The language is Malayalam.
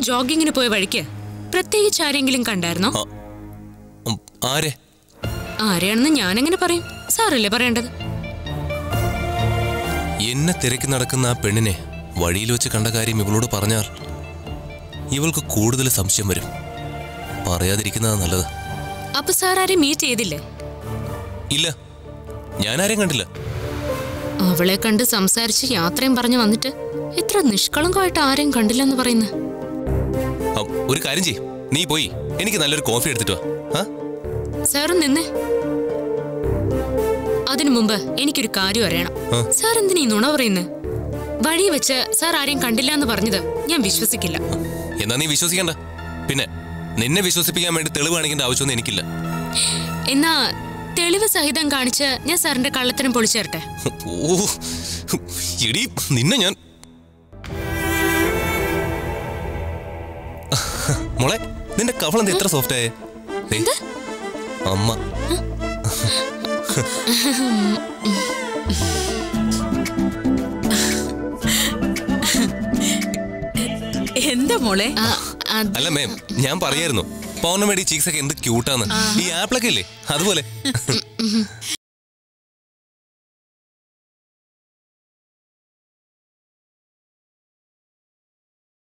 ജോഗിങ്ങിന് പോയ വഴിക്ക് പ്രത്യേകിച്ച് ആരെങ്കിലും കണ്ടായിരുന്നോ ആ, ഉം, ആരെ ആരെയാണെന്ന് ഞാനെങ്ങനെ പറയും സാറല്ലേ പറയേണ്ടത് എന്നെ തിരക്കി നടക്കുന്ന ആ പെണ്ണിനെ വഴിയിൽ വെച്ച് കണ്ട കാര്യം ഇവളോട് പറഞ്ഞാൽ ഇവൾക്ക് കൂടുതൽ സംശയം വരും പറയാതിരിക്കുന്നതാ നല്ലത് അപ്പൊ സാർ ആരെ മീറ്റ് ചെയ്തില്ലേ ഇല്ല ഞാൻ ആരെയും കണ്ടില്ല അവളെ കണ്ട് സംസാരിച്ച് യാത്രയും പറഞ്ഞു വന്നിട്ട് ഇത്ര നിഷ്കളങ്കമായിട്ട് ആരെയും കണ്ടില്ലെന്ന് പറയുന്നു ആ, ഒരു കാര്യം ചെയ്യ് നീ പോയി എനിക്ക് നല്ലൊരു കോഫി എടുത്തിട്ട് വാ ആ സാർ നിന്നേ അതിനു മുമ്പ് എനിക്കൊരു കാര്യം അറിയണം ആ. സാർ എന്തിനാ ഈ നുണ പറയുന്നത് വഴി വെച്ച് സാർ ആരെയും കണ്ടില്ല എന്ന് പറഞ്ഞത് ഞാൻ വിശ്വസിക്കില്ല എന്നാ നീ വിശ്വസിക്കണ്ട പിന്നെ നിന്നെ വിശ്വസിപ്പിക്കാൻ വേണ്ടി തെളിവ് കാണിക്കേണ്ട ആവശ്യമൊന്നും എനിക്കില്ല എന്നാ തെളിവ് സഹിതം കാണിച്ച് ഞാൻ സാറിന്റെ കള്ളത്തരം പൊളിച്ചു തരട്ടെ ഓ എടി നിന്നെ ഞാൻ മോളെ നിന്റെ കവളെന്താ എത്ര സോഫ്റ്റ് ആയേ ദേ, അമ്മ എന്താ മോളെ ആ, അത് അല്ല മേം ഞാൻ പറയായിരുന്നു പൗർണമേടി ചീക്സ് ഒക്കെ എന്ത് ക്യൂട്ടാന്ന് ഈ ആപ്പിളൊക്കെ ഇല്ലേ അതുപോലെ